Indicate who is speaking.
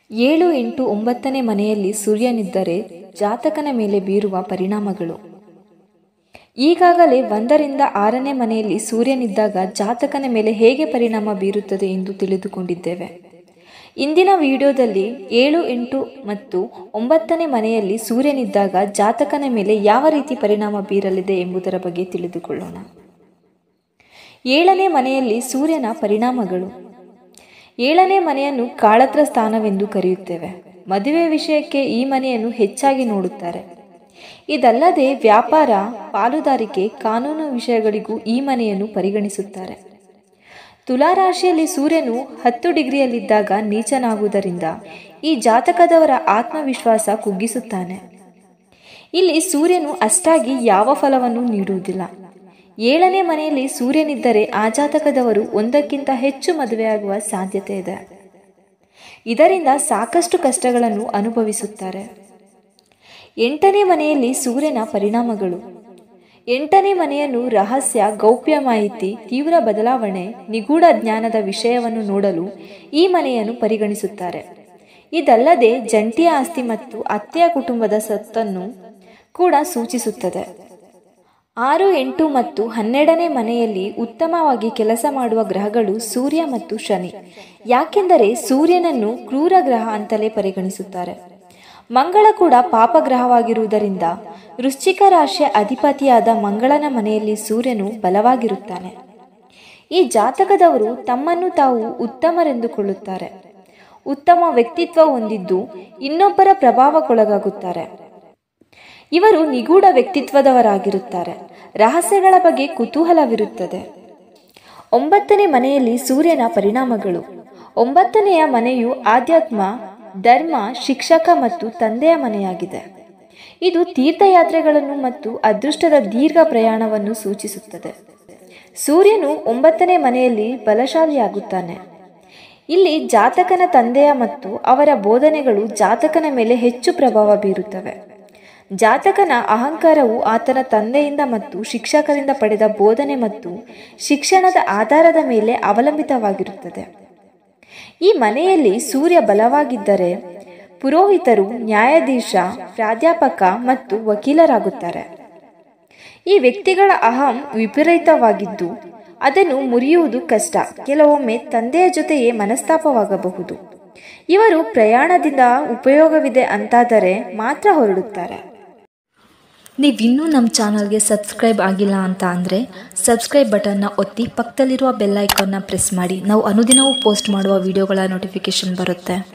Speaker 1: ಏಳು ಎಂಟು ಒಂಬತ್ತನೇ ಮನೆಯಲ್ಲಿ ಸೂರ್ಯನಿದ್ದರೆ ಜಾತಕನ ಮೇಲೆ ಬೀರುವ ಪರಿಣಾಮಗಳು ಈಗಾಗಲೇ ಒಂದರಿಂದ ಆರನೇ ಮನೆಯಲ್ಲಿ ಸೂರ್ಯನಿದ್ದಾಗ ಜಾತಕನ ಮೇಲೆ ಹೇಗೆ ಪರಿಣಾಮ ಬೀರುತ್ತದೆ ಎಂದು ತಿಳಿದುಕೊಂಡಿದ್ದೇವೆ ಇಂದಿನ ವಿಡಿಯೋದಲ್ಲಿ ಏಳು ಎಂಟು ಮತ್ತು ಒಂಬತ್ತನೇ ಮನೆಯಲ್ಲಿ ಸೂರ್ಯನಿದ್ದಾಗ ಜಾತಕನ ಮೇಲೆ ಯಾವ ರೀತಿ ಪರಿಣಾಮ ಬೀರಲಿದೆ ಎಂಬುದರ ಬಗ್ಗೆ ತಿಳಿದುಕೊಳ್ಳೋಣ ಏಳನೇ ಮನೆಯಲ್ಲಿ ಸೂರ್ಯನ ಪರಿಣಾಮಗಳು ಏಳನೇ ಮನೆಯನ್ನು ಕಾಳತ್ರ ಸ್ಥಾನವೆಂದು ಕರೆಯುತ್ತೇವೆ ಮದುವೆ ವಿಷಯಕ್ಕೆ ಈ ಮನೆಯನ್ನು ಹೆಚ್ಚಾಗಿ ನೋಡುತ್ತಾರೆ ಇದಲ್ಲದೆ ವ್ಯಾಪಾರ ಪಾಲುದಾರಿಕೆ ಕಾನೂನು ವಿಷಯಗಳಿಗೂ ಈ ಮನೆಯನ್ನು ಪರಿಗಣಿಸುತ್ತಾರೆ ತುಲಾರಾಶಿಯಲ್ಲಿ ಸೂರ್ಯನು ಹತ್ತು ಡಿಗ್ರಿಯಲ್ಲಿದ್ದಾಗ ನೀಚನಾಗುವುದರಿಂದ ಈ ಜಾತಕದವರ ಆತ್ಮವಿಶ್ವಾಸ ಕುಗ್ಗಿಸುತ್ತಾನೆ ಇಲ್ಲಿ ಸೂರ್ಯನು ಅಷ್ಟಾಗಿ ಯಾವ ಫಲವನ್ನು ನೀಡುವುದಿಲ್ಲ ಏಳನೇ ಮನೆಯಲ್ಲಿ ಸೂರ್ಯನಿದ್ದರೆ ಆ ಜಾತಕದವರು ಒಂದಕ್ಕಿಂತ ಹೆಚ್ಚು ಮದುವೆಯಾಗುವ ಸಾಧ್ಯತೆ ಇದೆ ಇದರಿಂದ ಸಾಕಷ್ಟು ಕಷ್ಟಗಳನ್ನು ಅನುಭವಿಸುತ್ತಾರೆ ಎಂಟನೇ ಮನೆಯಲ್ಲಿ ಸೂರ್ಯನ ಪರಿಣಾಮಗಳು ಎಂಟನೇ ಮನೆಯನ್ನು ರಹಸ್ಯ ಗೌಪ್ಯ ಮಾಹಿತಿ ತೀವ್ರ ಬದಲಾವಣೆ ನಿಗೂಢ ಜ್ಞಾನದ ವಿಷಯವನ್ನು ನೋಡಲು ಈ ಮನೆಯನ್ನು ಪರಿಗಣಿಸುತ್ತಾರೆ ಇದಲ್ಲದೆ ಜಂಟಿ ಆಸ್ತಿ ಮತ್ತು ಅತ್ತೆಯ ಕುಟುಂಬದ ಸತ್ತನ್ನು ಕೂಡ ಸೂಚಿಸುತ್ತದೆ ಆರು ಎಂಟು ಮತ್ತು ಹನ್ನೆರಡನೇ ಮನೆಯಲ್ಲಿ ಉತ್ತಮವಾಗಿ ಕೆಲಸ ಮಾಡುವ ಗ್ರಹಗಳು ಸೂರ್ಯ ಮತ್ತು ಶನಿ ಯಾಕೆಂದರೆ ಸೂರ್ಯನನ್ನು ಕ್ರೂರ ಗ್ರಹ ಅಂತಲೇ ಪರಿಗಣಿಸುತ್ತಾರೆ ಮಂಗಳ ಕೂಡ ಪಾಪಗ್ರಹವಾಗಿರುವುದರಿಂದ ವೃಶ್ಚಿಕ ರಾಶಿಯ ಅಧಿಪತಿಯಾದ ಮಂಗಳನ ಮನೆಯಲ್ಲಿ ಸೂರ್ಯನು ಬಲವಾಗಿರುತ್ತಾನೆ ಈ ಜಾತಕದವರು ತಮ್ಮನ್ನು ತಾವು ಉತ್ತಮರೆಂದುಕೊಳ್ಳುತ್ತಾರೆ ಉತ್ತಮ ವ್ಯಕ್ತಿತ್ವ ಹೊಂದಿದ್ದು ಇನ್ನೊಬ್ಬರ ಪ್ರಭಾವಕ್ಕೊಳಗಾಗುತ್ತಾರೆ ಇವರು ನಿಗೂಢ ವ್ಯಕ್ತಿತ್ವದವರಾಗಿರುತ್ತಾರೆ ರಹಸ್ಯಗಳ ಬಗ್ಗೆ ಕುತೂಹಲವಿರುತ್ತದೆ ಒಂಬತ್ತನೇ ಮನೆಯಲ್ಲಿ ಸೂರ್ಯನ ಪರಿಣಾಮಗಳು ಒಂಬತ್ತನೆಯ ಮನೆಯು ಆಧ್ಯಾತ್ಮ ಧರ್ಮ ಶಿಕ್ಷಕ ಮತ್ತು ತಂದೆಯ ಮನೆಯಾಗಿದೆ ಇದು ತೀರ್ಥಯಾತ್ರೆಗಳನ್ನು ಮತ್ತು ಅದೃಷ್ಟದ ದೀರ್ಘ ಪ್ರಯಾಣವನ್ನು ಸೂಚಿಸುತ್ತದೆ ಸೂರ್ಯನು ಒಂಬತ್ತನೇ ಮನೆಯಲ್ಲಿ ಬಲಶಾಲಿಯಾಗುತ್ತಾನೆ ಇಲ್ಲಿ ಜಾತಕನ ತಂದೆಯ ಮತ್ತು ಅವರ ಬೋಧನೆಗಳು ಜಾತಕನ ಮೇಲೆ ಹೆಚ್ಚು ಪ್ರಭಾವ ಬೀರುತ್ತವೆ ಜಾತಕನ ಅಹಂಕಾರವು ಆತನ ತಂದೆಯಿಂದ ಮತ್ತು ಶಿಕ್ಷಕರಿಂದ ಪಡೆದ ಬೋಧನೆ ಮತ್ತು ಶಿಕ್ಷಣದ ಆಧಾರದ ಮೇಲೆ ಅವಲಂಬಿತವಾಗಿರುತ್ತದೆ ಈ ಮನೆಯಲ್ಲಿ ಸೂರ್ಯ ಬಲವಾಗಿದ್ದರೆ ಪುರೋಹಿತರು ನ್ಯಾಯಾಧೀಶ ಪ್ರಾಧ್ಯಾಪಕ ಮತ್ತು ವಕೀಲರಾಗುತ್ತಾರೆ ಈ ವ್ಯಕ್ತಿಗಳ ಅಹಂ ವಿಪರೀತವಾಗಿದ್ದು ಅದನ್ನು ಮುರಿಯುವುದು ಕಷ್ಟ ಕೆಲವೊಮ್ಮೆ ತಂದೆಯ ಜೊತೆಯೇ ಮನಸ್ತಾಪವಾಗಬಹುದು ಇವರು ಪ್ರಯಾಣದಿಂದ ಉಪಯೋಗವಿದೆ ಅಂತಾದರೆ ಮಾತ್ರ ಹೊರಡುತ್ತಾರೆ
Speaker 2: ನೀವಿನ್ನೂ ನಮ್ಮ ಚಾನಲ್ಗೆ ಸಬ್ಸ್ಕ್ರೈಬ್ ಆಗಿಲ್ಲ ಅಂತ ಅಂದರೆ ಸಬ್ಸ್ಕ್ರೈಬ್ ಬಟನ್ನ ಒತ್ತಿ ಪಕ್ಕದಲ್ಲಿರುವ ಬೆಲ್ ಐಕಾನ್ನ ಪ್ರೆಸ್ ಮಾಡಿ ನಾವು ಅನುದಿನವೂ ಪೋಸ್ಟ್ ಮಾಡುವ ವಿಡಿಯೋಗಳ ನೋಟಿಫಿಕೇಷನ್ ಬರುತ್ತೆ